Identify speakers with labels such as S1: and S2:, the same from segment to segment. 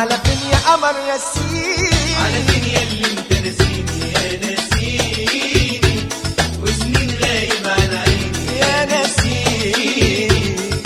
S1: على فين يا قمر ياسين
S2: على فين يا اللي انت ناسيني يا ناسيني وسنين غايب عن عيني
S1: يا ناسين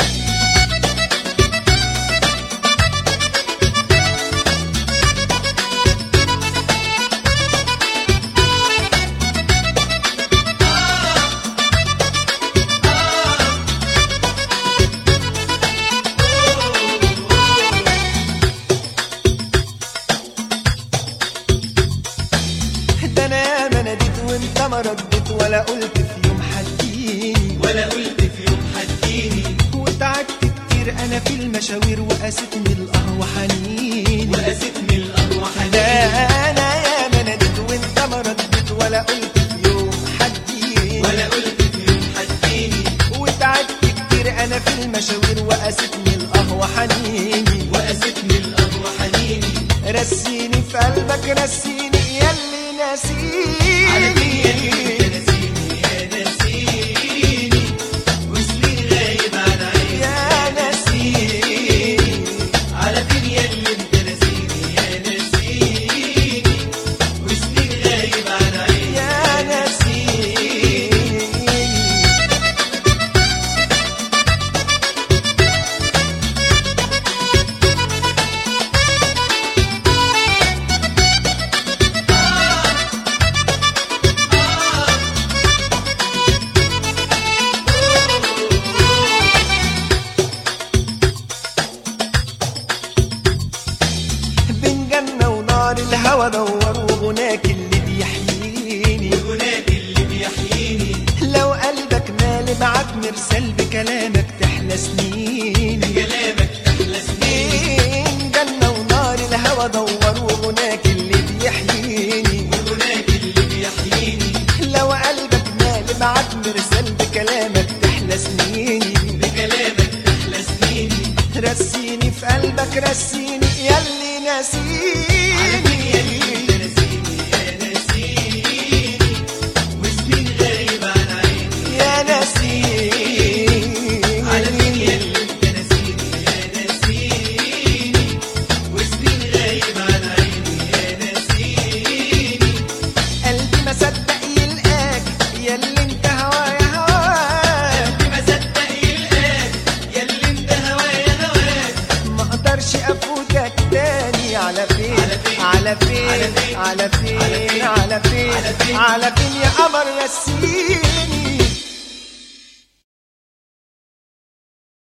S1: ده انا ما ناديت وانت ما رديت ولا قلت في يوم حديني
S2: ولا قلت في يوم حديني
S1: وتعبت كتير انا في المشاوير وقاستني القهوه حنيني
S2: وقاستني الأرواح
S1: ده
S2: حنيني
S1: انا يا ما ناديت وانت ما رديت ولا قلت في يوم حديني
S2: ولا قلت في يوم حديني
S1: وتعبت كتير انا في المشاوير وقاستني القهوه حنيني
S2: وقاستني الأرواح حنيني
S1: رسيني في قلبك رسيني ياللي
S2: على فين يا اللي انت
S1: ناسيني
S2: ناسيني يا ناسيني وسنين غايب عن عيني
S1: يا ناسيني
S2: على فين يا اللي انت ناسيني يا ناسيني وسنين غايب عن عيني
S1: يا ناسيني بين جنة ونار الهوى دور وغناك اللي بيحييني
S2: هناك اللي بيحييني
S1: لو قلبك مالي معاك مرسل بكلامك تحلى سنين
S2: كلامك أحلى سنين
S1: بين جنة ونار الهوى دور وغناك اللي بيحييني
S2: هناك اللي بيحييني
S1: لو قلبك مالي معاك مرسل بكلامك تحلى سنيني
S2: بكلامك أحلى سنيني
S1: رسيني في قلبك رسيني ياللي
S2: على فين يا اللي
S1: ناسيني
S2: انت ناسيني يا ناسيني وسنين غايب عن عيني
S1: يا ناسيني
S2: على فين يا اللي انت ناسيني يا ناسيني وسنين غايب عن عيني يا ناسيني
S1: قلبي ما صدق يلقاك ياللي انت هوايا هواك
S2: قلبي ما صدق يلقاك يا اللي انت هوايا هواك
S1: ما اقدرش افوتك تاني على فين
S2: على فين؟
S1: على فين
S2: على فين؟
S1: على فين
S2: على
S1: على
S2: فين؟
S1: فين
S2: على فين؟
S1: على فين يا قمر رسيني